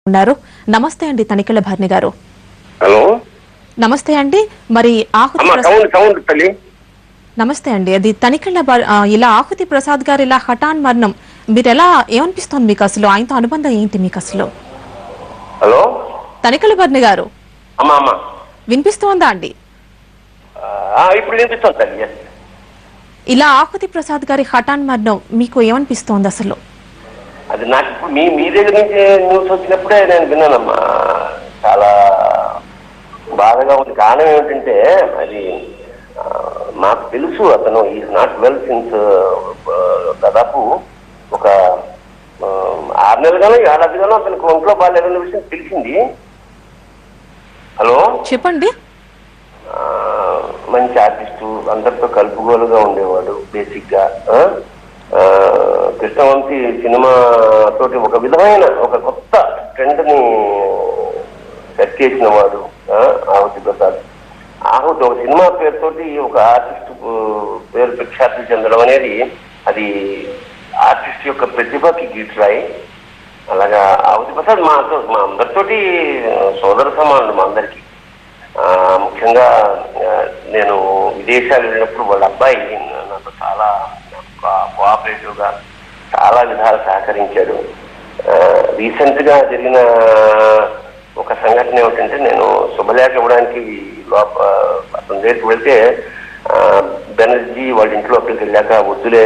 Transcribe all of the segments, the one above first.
ఉన్నారు నమస్తే అండి తనికెళ్ల భరణి గారు హలో నమస్తే అండి మరి ఆహుతి అమ్మ ప్రసాద్ సౌండ్ సౌండ్ తల్లి నమస్తే అండి అది తనికెళ్ల భ- ఆ, ఇలా ఆహుతి ప్రసాద్ గారు ఇలా హఠాన్ మరణం మీరు ఎలా ఏమనిపిస్తోంది మీకు అసలు ఆయనతో అనుబంధం ఏంటి మీకు అసలు హలో తనికెళ్ల భరణి గారు అమ్మ అమ్మ వినిపిస్తోందా అండి ఆ, ఇప్పుడు వినిపిస్తుంది తల్లి yes. ఇలా ఆహుతి ప్రసాద్ గారి హఠాన్ మరణం మీకు ఏమనిపిస్తోంది అసలు అది నాకు ఇప్పుడు మీ మీ దగ్గర నుంచి న్యూస్ వచ్చినప్పుడే నేను విన్నానమ్మా చాలా బాధగా ఉంది కారణం ఏమిటంటే అది ఆ, మాకు తెలుసు అతను ఈజ్ నాట్ వెల్ సిన్స్ దాదాపు ఒక ఆ, ఆరు నెలలుగానో ఏడాదిగానో అతనికి ఒంట్లో బాగాలేదన్న విషయం తెలిసింది హలో చెప్పండి ఆ, మంచి ఆర్టిస్టు అందరితో కలుపుగోలుగా ఉండేవాడు బేసిక్ గా ఆ? ఆ, కృష్ణవంశీ సినిమా తోటి ఒక విధమైన ఒక కొత్త ట్రెండ్ ని సెట్ చేసిన వాడు ఆ, ఆహుతి ప్రసాద్ ఆహుతి ఒక సినిమా పేరుతోటి ఒక ఆర్టిస్ట్ పేరు ప్రఖ్యాతి చెందడం అనేది అది ఆర్టిస్ట్ యొక్క ప్రతిభకి గీట్రాయి అలాగా ఆహుతి ప్రసాద్ మా మా అందరితోటి సోదర సమానుడు మా అందరికి ఆ, ముఖ్యంగా ఆ, నేను విదేశాలు వెళ్ళినప్పుడు వాళ్ళ అబ్బాయి నాకు చాలా కోఆపరేటివ్ గా చాలా విధాలు సహకరించాడు రీసెంట్ గా జరిగిన ఒక సంఘటన ఏమిటంటే నేను శుభలేఖ ఇవ్వడానికి లోప అతని దగ్గరికి వెళ్తే ఆ, బెనర్జీ వాళ్ళ ఇంట్లో అక్కడికి వెళ్ళాక వద్దులే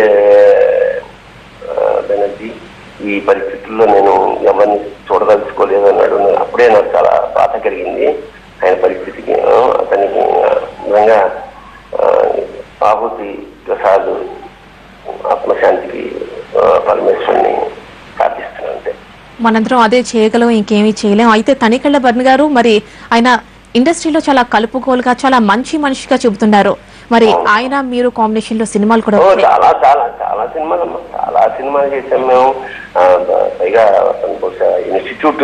ఆ, బెనర్జీ ఈ పరిస్థితుల్లో నేను ఎవరిని చూడదలుచుకోలేదు అన్నాడు నేను అప్పుడే నాకు చాలా బాధ కలిగింది ఆయన పరిస్థితికి ఆ, అతనికి ఆ, నిజంగా ఆ, ఆహుతి ప్రసాద్ ఆత్మశాంతికి ఆ, పరమేశ్వరుని ప్రార్థిస్తున్నాను అంతే మనందరం అదే చేయగలం ఇంకేమీ చేయలేం అయితే తనికెళ్ల భరణి గారు మరి ఆయన ఇండస్ట్రీలో చాలా కలుపుకోలుగా చాలా మంచి మనిషిగా చెబుతున్నారు మరి ఆయన మీరు కాంబినేషన్ లో సినిమాలు కూడా ఓ, వచ్చాయి చాలా చాలా చాలా సినిమాలు అమ్మా చాలా సినిమాలు చేసాం మేము ఆ, బ- పైగా అతను బహుశా ఇన్స్టిట్యూట్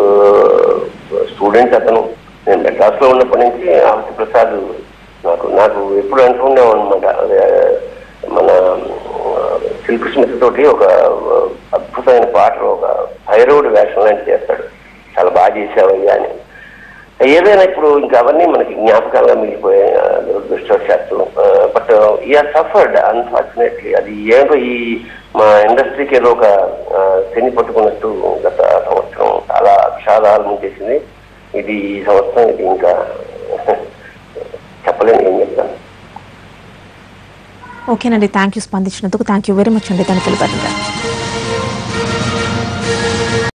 స్టూడెంట్ అతను నేను మెడ్రాస్ లో ఉన్నప్పటి నుంచి ఆవతి ప్రసాద్ నాకు నాకు ఎప్పుడు అంటుండేవాడు అనమాట మన ఆ, సిల్క్ స్మిత్ తోటి ఒక ఆ, అద్భుతమైన పాటలు ఒక భైరవుడి వేషం లాంటి చేస్తాడు చాలా బాగా చేసావయ్యా అని ఏదైనా ఇప్పుడు ఇంకా అవన్నీ మనకి జ్ఞాపకాలుగా మిగిలిపోయాయి ఆ, దురదృష్టవశాత్తు బట్ ఈఆర్ సఫర్డ్ అన్ఫార్చునేట్లీ అది ఏంటో ఈ మా ఇండస్ట్రీకి ఏదో ఒక ఆ, శని పట్టుకున్నట్టు గత సంవత్సరం చాలా విషాదాలు ముంచేసింది ఇది ఈ సంవత్సరం ఇది ఇంకా చెప్పలేను ఏం చెప్తాను ఓకేనండి థ్యాంక్ యూ స్పందించినందుకు థ్యాంక్ యూ వెరీ మచ్ అండి తనికెళ్ల భరణి గారు